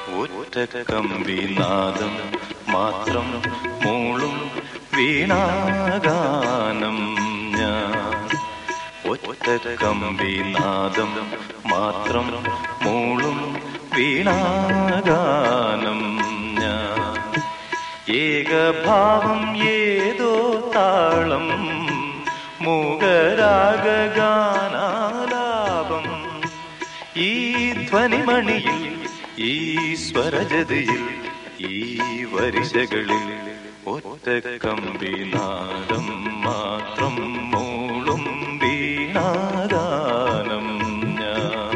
ഒറ്റ കമ്പിനാദം മാത്രം മൂളും വീണാഗാനം ഞാൻ ഒറ്റ കമ്പിനാദം മാത്രം മൂളും വീണാഗാനം ഞാൻ ഏകഭാവം ഏതോ താളം മൂകരാഗാനാലാപം ഈ ധ്വനിമണിയിൽ ഈ സ്വരജതിയിൽ ഈ വരിശകളിൽ ഒറ്റ കമ്പിനാദം മാത്രം മൂളും വീണാഗാനം ഞാൻ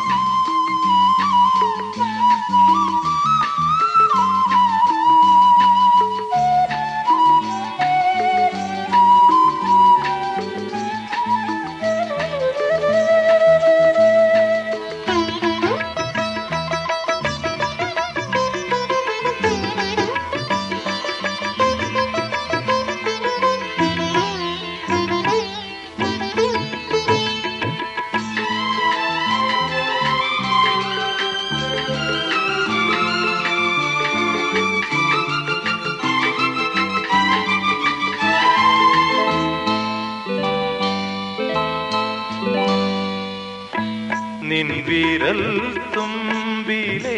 നിൻ വിരൽ തുമ്പിലെ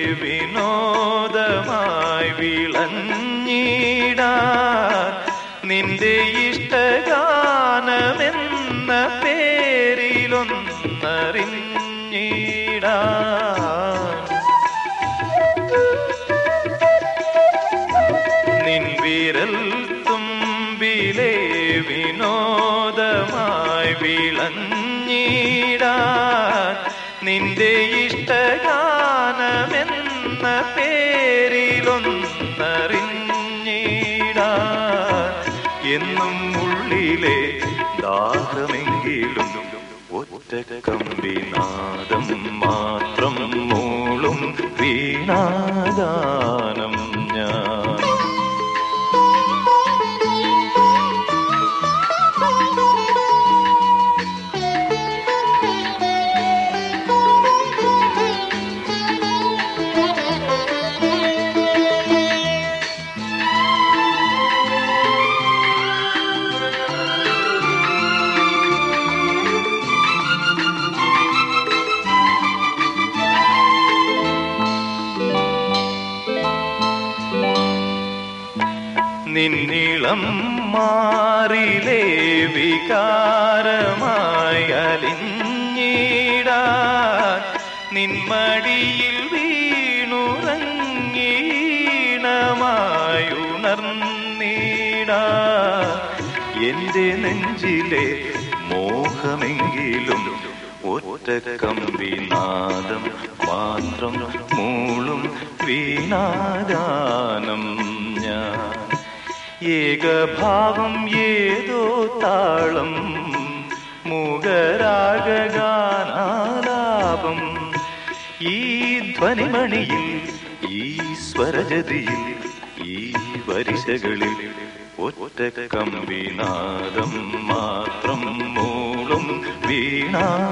വിനോദമായി വിളഞ്ഞിടാ നിന്റെ ഇഷ്ടഗാനമെന്ന പേരിലൊന്നറിഞ്ഞിടാ നിൻ വിരൽ തുമ്പിലെ വിനോദമായി വിളഞ്ഞിടാൻ നിന്റെ ഇഷ്ടഗാനമെന്ന പേരിലൊന്നറിഞ്ഞിടാൻ എന്നും ഉള്ളിലെ ദാഹമെങ്കിലും ഒറ്റ കമ്പിനാദം മാത്രം മൂളും വീണാഗാനം ഞാൻ നിന്നിളം മാറിലേ വികാരമായി അലിഞ്ഞിടാൻ നിന്മടിയിൽ വീണുറങ്ങീണമായുണർന്നീടാ എന്റെ നെഞ്ചിലെ മോഹമെങ്കിലും ഒറ്റ കമ്പിനാദം മാത്രം മൂളും വീണാഗാനം ഞാൻ ഏകഭാവം ഏതോ താളം മൂകരാഗാനാലാപം ഈ ധ്വനിമണിയിൽ ഈ സ്വരജതിയിൽ ഈ വരിശകളിൽ ഒറ്റ കമ്പിനാദം മാത്രം മൂളും വീണാ